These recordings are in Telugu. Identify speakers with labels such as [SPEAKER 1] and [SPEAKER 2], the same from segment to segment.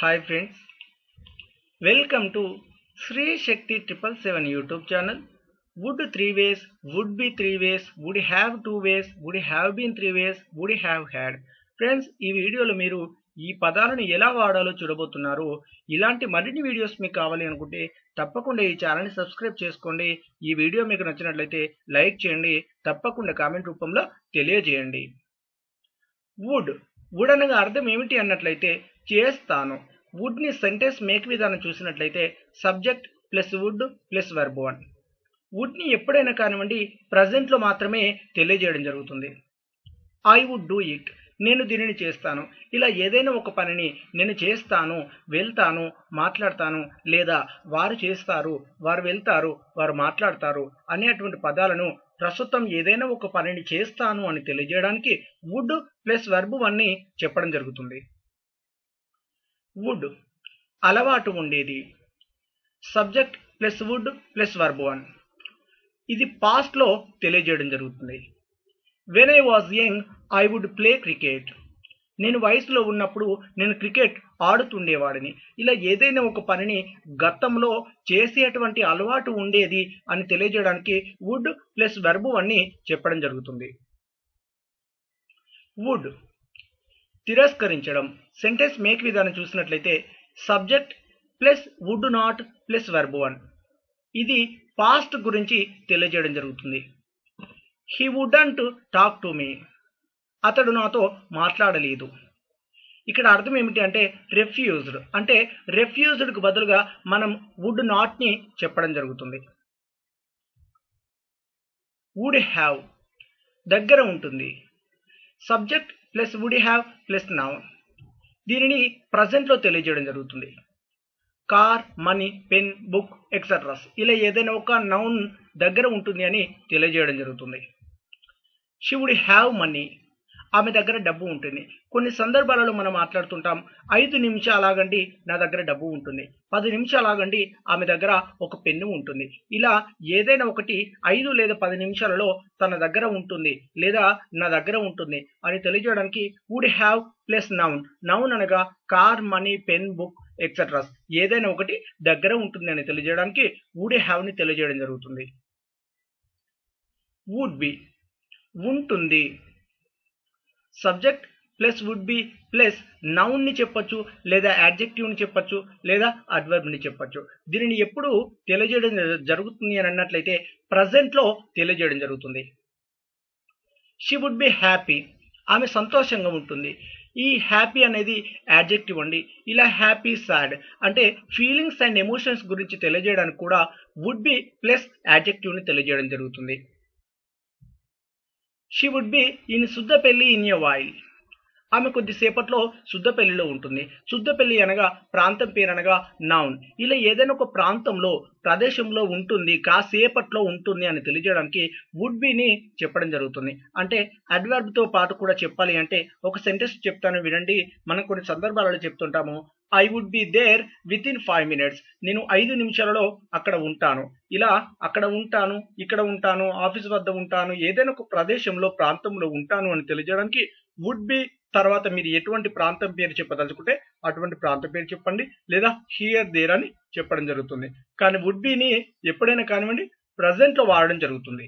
[SPEAKER 1] hi friends welcome to Shri Shakti triple seven YouTube channel would three ways would be three ways would have two ways would have been three ways would have had friends ఈ వీడియోలో మీరు ఈ పదాలను ఎలా వాడాలో చూడబోతున్నారు ఇలాంటి మరిన్ని వీడియోస్ మీకు కావాలి అనుకుంటే తప్పకుండా ఈ ఛానల్ని సబ్స్క్రైబ్ చేసుకోండి ఈ వీడియో మీకు నచ్చినట్లయితే లైక్ చేయండి తప్పకుండా కామెంట్ రూపంలో తెలియజేయండి వుడ్ వుడ్ అనగా అర్థం ఏమిటి అన్నట్లయితే చేస్తాను వుడ్ ని సెంటెన్స్ మేక్ విధానం చూసినట్లయితే subject plus would plus verb one would ని ఎప్పుడైనా కానివ్వండి ప్రజెంట్ లో మాత్రమే తెలియజేయడం జరుగుతుంది ఐ వుడ్ డూ ఇట్ నేను దీనిని చేస్తాను ఇలా ఏదైనా ఒక పనిని నేను చేస్తాను వెళ్తాను మాట్లాడతాను లేదా వారు చేస్తారు వారు వెళ్తారు వారు మాట్లాడతారు అనేటువంటి పదాలను ప్రస్తుతం ఏదైనా ఒక పనిని చేస్తాను అని తెలియజేయడానికి వుడ్ ప్లస్ వర్బ్ వన్ని చెప్పడం జరుగుతుంది వుడ్ అలవాటు ఉండేది subject plus would plus verb one ఇది పాస్ట్ లో తెలియజేయడం జరుగుతుంది when I was young I would play cricket నేను వయసులో ఉన్నప్పుడు నేను క్రికెట్ ఆడుతుండేవాడిని ఇలా ఏదైనా ఒక పనిని గతంలో చేసేటువంటి అలవాటు ఉండేది అని తెలియజేయడానికి వుడ్ ప్లస్ వెర్బు అని చెప్పడం జరుగుతుంది వుడ్ తిరస్కరించడం సెంటెన్స్ మేక్ విధానం చూసినట్లయితే subject plus would not plus verb one ఇది పాస్ట్ గురించి తెలియజేయడం జరుగుతుంది he wouldn't talk to me అతడు నాతో మాట్లాడలేదు ఇక్కడ అర్థం ఏమిటి అంటే రెఫ్యూజ్డ్ అంటే రెఫ్యూజ్డ్కు బదులుగా మనం వుడ్ నాట్ని చెప్పడం జరుగుతుంది వుడ్ హ్యావ్ దగ్గర ఉంటుంది subject plus would have plus noun దీనిని ప్రజెంట్లో తెలియజేయడం జరుగుతుంది car money pen book etceteras ఇలా ఏదైనా ఒక నౌన్ దగ్గర ఉంటుంది అని తెలియజేయడం జరుగుతుంది షీ వుడ్ హ్యావ్ మనీ ఆమె దగ్గర డబ్బు ఉంటుంది కొన్ని సందర్భాలలో మనం మాట్లాడుతుంటాం ఐదు నిమిషాలు ఆగండి నా దగ్గర డబ్బు ఉంటుంది పది నిమిషాలు ఆగండి ఆమె దగ్గర ఒక పెన్ను ఉంటుంది ఇలా ఏదైనా ఒకటి ఐదు లేదా పది నిమిషాలలో తన దగ్గర ఉంటుంది లేదా నా దగ్గర ఉంటుంది అని తెలియజేయడానికి would have plus noun noun అనగా car money pen book etceteras ఏదైనా ఒకటి దగ్గర ఉంటుంది అని తెలియజేయడానికి వుడ్ హ్యావ్ ని తెలియజేయడం జరుగుతుంది వుడ్ బి ఉంటుంది subject plus would be plus noun ని చెప్పొచ్చు లేదా యాడ్జెక్టివ్ ని చెప్పొచ్చు లేదా అడ్వర్బ్ ని చెప్పొచ్చు దీనిని ఎప్పుడు తెలియజేయడం జరుగుతుంది అని అన్నట్లయితే ప్రజెంట్ లో తెలియజేయడం జరుగుతుంది షీ వుడ్ బి హ్యాపీ ఆమె సంతోషంగా ఉంటుంది ఈ హ్యాపీ అనేది యాడ్జెక్టివ్ అండి ఇలా హ్యాపీ సాడ్ అంటే ఫీలింగ్స్ అండ్ ఎమోషన్స్ గురించి తెలియజేయడానికి కూడా వుడ్ బి ప్లస్ యాడ్జెక్టివ్ ని తెలియజేయడం జరుగుతుంది she would be in Shuddhapalli in a while ఆమె కొద్దిసేపట్లో శుద్ధపెల్లిలో ఉంటుంది శుద్ధపెల్లి అనగా ప్రాంతం పేరు అనగా నౌన్ ఇలా ఏదైనా ఒక ప్రాంతంలో ప్రదేశంలో ఉంటుంది కాసేపట్లో ఉంటుంది అని తెలియజేయడానికి వుడ్ బిని చెప్పడం జరుగుతుంది అంటే అడ్వర్బ్ తో పాటు కూడా చెప్పాలి అంటే ఒక సెంటెన్స్ చెప్తాను వినండి మనం కొన్ని సందర్భాలలో చెప్తుంటాము I would be there within five minutes నేను ఐదు నిమిషాలలో అక్కడ ఉంటాను ఇలా అక్కడ ఉంటాను ఇక్కడ ఉంటాను ఆఫీస్ వద్ద ఉంటాను ఏదైనా ఒక ప్రదేశంలో ప్రాంతంలో ఉంటాను అని తెలియజేయడానికి వుడ్ బి తర్వాత మీరు ఎటువంటి ప్రాంతం పేరు చెప్పదలుచుకుంటే అటువంటి ప్రాంతం పేరు చెప్పండి లేదా హియర్ దేర్ అని చెప్పడం జరుగుతుంది కానీ వుడ్ బిని ఎప్పుడైనా కానివ్వండి ప్రజెంట్ లో వాడడం జరుగుతుంది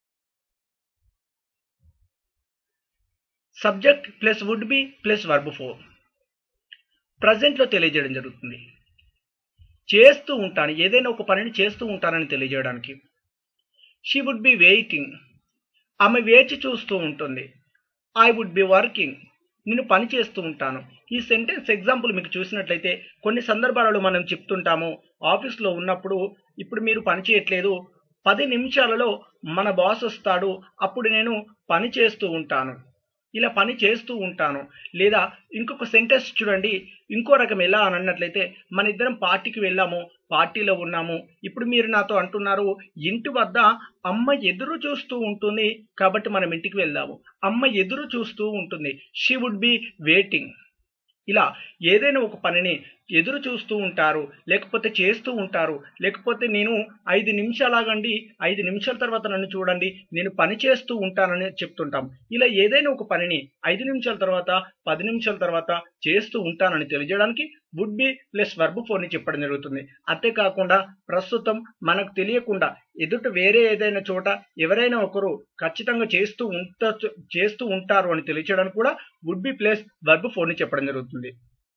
[SPEAKER 1] subject plus would be plus verb four ప్రజెంట్లో తెలియజేయడం జరుగుతుంది చేస్తూ ఉంటాను ఏదైనా ఒక పనిని చేస్తూ ఉంటానని తెలియజేయడానికి షీ వుడ్ బి వెయిటింగ్ ఆమె వేచి చూస్తూ ఉంటుంది ఐ వుడ్ బి వర్కింగ్ నేను పని చేస్తూ ఉంటాను ఈ సెంటెన్స్ ఎగ్జాంపుల్ మీకు చూసినట్లయితే కొన్ని సందర్భాలలో మనం చెప్తుంటాము ఆఫీస్లో ఉన్నప్పుడు ఇప్పుడు మీరు పని చేయట్లేదు పది నిమిషాలలో మన బాస్ వస్తాడు అప్పుడు నేను పని చేస్తూ ఉంటాను ఇలా పని చేస్తూ ఉంటాను లేదా ఇంకొక సెంటెన్స్ చూడండి ఇంకో రకం ఎలా అని అన్నట్లయితే మన ఇద్దరం పార్టీకి వెళ్ళాము పార్టీలో ఉన్నాము ఇప్పుడు మీరు నాతో అంటున్నారు ఇంటి వద్ద అమ్మ ఎదురు చూస్తూ ఉంటుంది కాబట్టి మనం ఇంటికి వెళ్దాము అమ్మ ఎదురు చూస్తూ ఉంటుంది షీ వుడ్ బి వెయిటింగ్ ఇలా ఏదైనా ఒక పనిని ఎదురు చూస్తూ ఉంటారు లేకపోతే చేస్తూ ఉంటారు లేకపోతే నేను ఐదు నిమిషాలాగండి ఐదు నిమిషాల తర్వాత నన్ను చూడండి నేను పని చేస్తూ ఉంటానని చెప్తుంటాం ఇలా ఏదైనా ఒక పనిని ఐదు నిమిషాల తర్వాత పది నిమిషాల తర్వాత చేస్తూ ఉంటానని తెలియజేయడానికి would be plus verb four ని చెప్పడం జరుగుతుంది అంతేకాకుండా ప్రస్తుతం మనకు తెలియకుండా ఎదుట వేరే ఏదైనా చోట ఎవరైనా ఒకరు ఖచ్చితంగా చేస్తూ ఉంట చేస్తూ ఉంటారు అని తెలియచేయడానికి కూడా would be plus verb four ని చెప్పడం జరుగుతుంది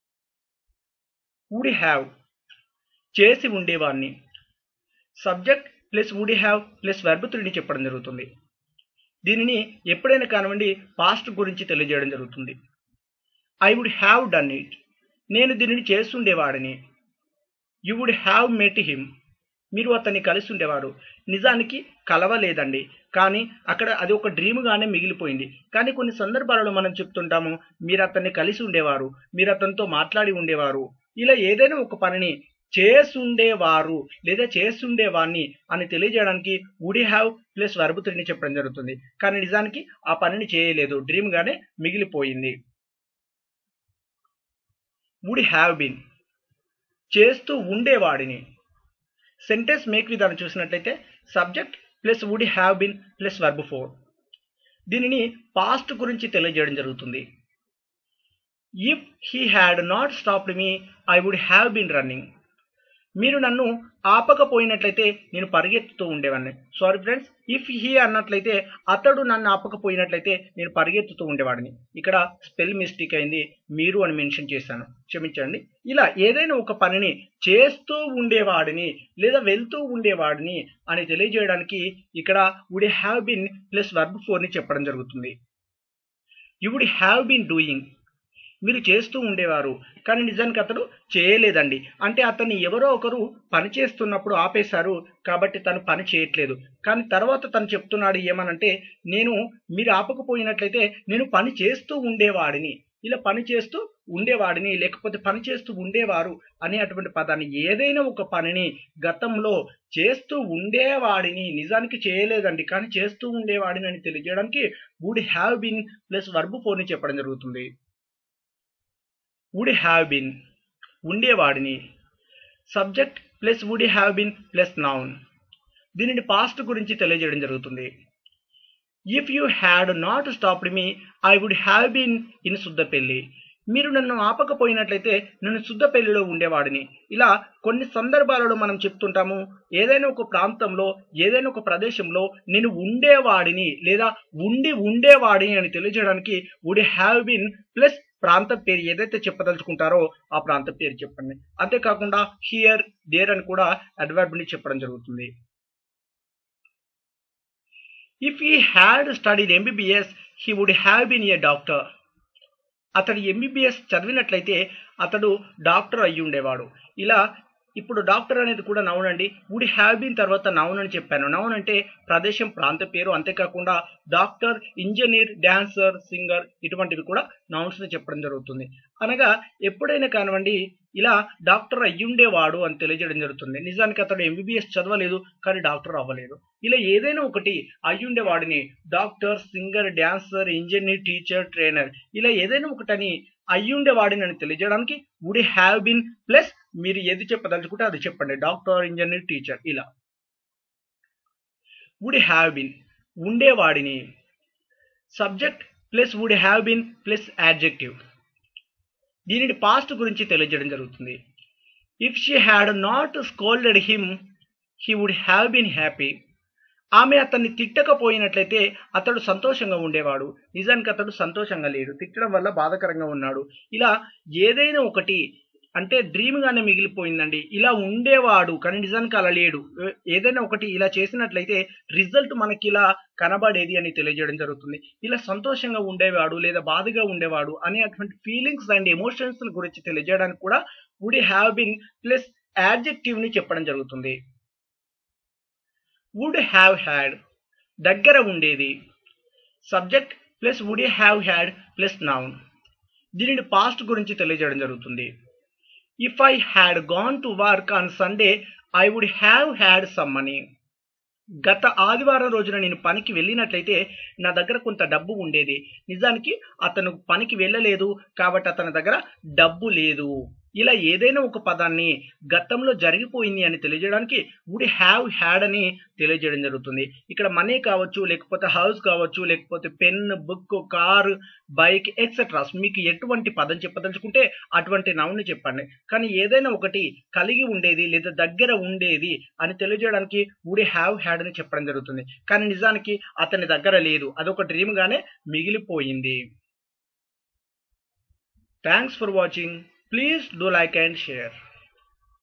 [SPEAKER 1] వుడ్ హ్యావ్ చేసి ఉండేవాడిని subject plus would have plus verb త్రీని చెప్పడం జరుగుతుంది దీనిని ఎప్పుడైనా కానివ్వండి పాస్ట్ గురించి తెలియజేయడం జరుగుతుంది I would have done it నేను దీనిని చేస్తుండేవాడిని you would have met him మీరు అతన్ని కలిసి ఉండేవారు నిజానికి కలవలేదండి కానీ అక్కడ అది ఒక డ్రీమ్గానే మిగిలిపోయింది కానీ కొన్ని సందర్భాలలో మనం చెప్తుంటాము మీరు అతన్ని కలిసి ఉండేవారు మీరు అతనితో మాట్లాడి ఉండేవారు ఇలా ఏదైనా ఒక పనిని చేసుండేవారు లేదా చేస్తుండేవాణ్ణి అని తెలియజేయడానికి వుడ్ హ్యావ్ ప్లస్ వర్బ్ త్రీని చెప్పడం జరుగుతుంది కానీ నిజానికి ఆ పనిని చేయలేదు డ్రీమ్ గానే మిగిలిపోయింది వుడ్ హ్యావ్ బీన్ చేస్తూ ఉండేవాడిని సెంటెన్స్ మేక్ విధానం చూసినట్లయితే subject plus would have been plus verb four దీనిని పాస్ట్ గురించి తెలియజేయడం జరుగుతుంది if he had not stopped me I would have been running మీరు నన్ను ఆపకపోయినట్లయితే నేను పరిగెత్తుతూ ఉండేవాడిని సారీ ఫ్రెండ్స్ ఇఫ్ హీ అన్నట్లయితే అతడు నన్ను ఆపకపోయినట్లయితే నేను పరిగెత్తుతూ ఉండేవాడిని ఇక్కడ స్పెల్ మిస్టేక్ అయింది మీరు అని మెన్షన్ చేశాను క్షమించండి ఇలా ఏదైనా ఒక పనిని చేస్తూ ఉండేవాడిని లేదా వెళ్తూ ఉండేవాడిని అని తెలియజేయడానికి ఇక్కడ would have been plus verb ఫోర్ని చెప్పడం జరుగుతుంది you would have been doing మీరు చేస్తూ ఉండేవారు కానీ నిజానికి అతడు చేయలేదండి అంటే అతన్ని ఎవరో ఒకరు పని చేస్తున్నప్పుడు ఆపేశారు కాబట్టి తను పని చేయట్లేదు కానీ తర్వాత తను చెప్తున్నాడు ఏమనంటే నేను మీరు ఆపకపోయినట్లయితే నేను పని చేస్తూ ఉండేవాడిని ఇలా పని చేస్తూ ఉండేవాడిని లేకపోతే పని చేస్తూ ఉండేవారు అనే అటువంటి పదాన్ని ఏదైనా ఒక పనిని గతంలో చేస్తూ ఉండేవాడిని నిజానికి చేయలేదండి కానీ చేస్తూ ఉండేవాడిని అని తెలియజేయడానికి would have been plus verb ఫోర్ని చెప్పడం జరుగుతుంది వుడ్ హ్యావ్ బిన్ ఉండేవాడిని subject plus would have been plus noun దీనిని పాస్ట్ గురించి తెలియజేయడం జరుగుతుంది if you had not stopped me I would have been in Shuddhapalli మీరు నన్ను ఆపకపోయినట్లయితే నేను శుద్ధపల్లిలో ఉండేవాడిని ఇలా కొన్ని సందర్భాలలో మనం చెప్తుంటాము ఏదైనా ఒక ప్రాంతంలో ఏదైనా ఒక ప్రదేశంలో నేను ఉండేవాడిని లేదా ఉండి ఉండేవాడిని అని తెలియజేయడానికి వుడ్ హ్యావ్ బీన్ ప్లస్ ప్రాంతం పేరు ఏదైతే చెప్పదలుచుకుంటారో ఆ ప్రాంతం పేరు చెప్పండి అంతేకాకుండా హియర్ దేర్ అని కూడా అడ్వర్బ్ ని చెప్పడం జరుగుతుంది if he had studied MBBS he would have been a doctor అతడు ఎంబీబీఎస్ చదివినట్లయితే అతడు డాక్టర్ అయ్యి ఉండేవాడు ఇలా ఇప్పుడు డాక్టర్ అనేది కూడా నౌన్ అండి వుడ్ హ్యావ్ బీన్ తర్వాత నౌన్ అని చెప్పాను నౌన్ అంటే ప్రదేశం ప్రాంత పేరు అంతేకాకుండా డాక్టర్ ఇంజనీర్ డాన్సర్ సింగర్ ఇటువంటివి కూడా నౌన్స్ ని చెప్పడం జరుగుతుంది అనగా ఎప్పుడైనా కానివ్వండి ఇలా డాక్టర్ అయ్యుండేవాడు అని తెలియజేయడం జరుగుతుంది నిజానికి అతడు ఎంబీబీఎస్ చదవలేదు కానీ డాక్టర్ అవ్వలేదు ఇలా ఏదైనా ఒకటి అయ్యుండేవాడిని doctor singer dancer engineer teacher trainer ఇలా ఏదైనా ఒకటని అయ్యుండేవాడిని అని తెలియజేయడానికి వుడ్ హ్యావ్ బిన్ ప్లస్ మీరు ఏది చెప్పదలుచుకుంటే అది చెప్పండి డాక్టర్ ఇంజనీర్ టీచర్ ఇలా వుడ్ హ్యావ్ బిన్ ఉండేవాడిని subject plus would have been plus adjective దీనిని పాస్ట్ గురించి తెలియజేయడం జరుగుతుంది if she had not scolded him he would have been happy ఆమె అతన్ని తిట్టకపోయినట్లయితే అతడు సంతోషంగా ఉండేవాడు నిజానికి అతడు సంతోషంగా లేడు తిట్టడం వల్ల బాధకరంగా ఉన్నాడు ఇలా ఏదైనా ఒకటి అంటే డ్రీమ్ గానే మిగిలిపోయిందండి ఇలా ఉండేవాడు కానీ నిజానికి అలా లేడు ఏదైనా ఒకటి ఇలా చేసినట్లయితే రిజల్ట్ మనకి ఇలా కనబడేది అని తెలియజేయడం జరుగుతుంది ఇలా సంతోషంగా ఉండేవాడు లేదా బాధగా ఉండేవాడు అనేటువంటి ఫీలింగ్స్ అండ్ ఎమోషన్స్ గురించి తెలియజేయడానికి కూడా would have been plus adjective ని చెప్పడం జరుగుతుంది వుడ్ హ్యావ్ హ్యాడ్ దగ్గర ఉండేది subject plus would have had plus noun దీనిని పాస్ట్ గురించి తెలియజేయడం జరుగుతుంది if I had gone to work on Sunday I would have had some money గత ఆదివారం రోజున నేను పనికి వెళ్ళినట్లయితే నా దగ్గర కొంత డబ్బు ఉండేది నిజానికి అతను పనికి వెళ్ళలేదు కాబట్టి అతని దగ్గర డబ్బు లేదు ఇలా ఏదైనా ఒక పదాన్ని గతంలో జరిగిపోయింది అని తెలియజేయడానికి వుడ్ హ్యావ్ హ్యాడ్ అని తెలియజేయడం జరుగుతుంది ఇక్కడ మనీ కావచ్చు లేకపోతే హౌస్ కావచ్చు లేకపోతే pen book car bike etcetera మీకు ఎటువంటి పదం చెప్పదలుచుకుంటే అటువంటి నౌన్ని చెప్పండి కానీ ఏదైనా ఒకటి కలిగి ఉండేది లేదా దగ్గర ఉండేది అని తెలియజేయడానికి వుడ్ హ్యావ్ హ్యాడ్ అని చెప్పడం జరుగుతుంది కానీ నిజానికి అతని దగ్గర లేదు అదొక డ్రీమ్ గానే మిగిలిపోయింది thanks for watching please do like and share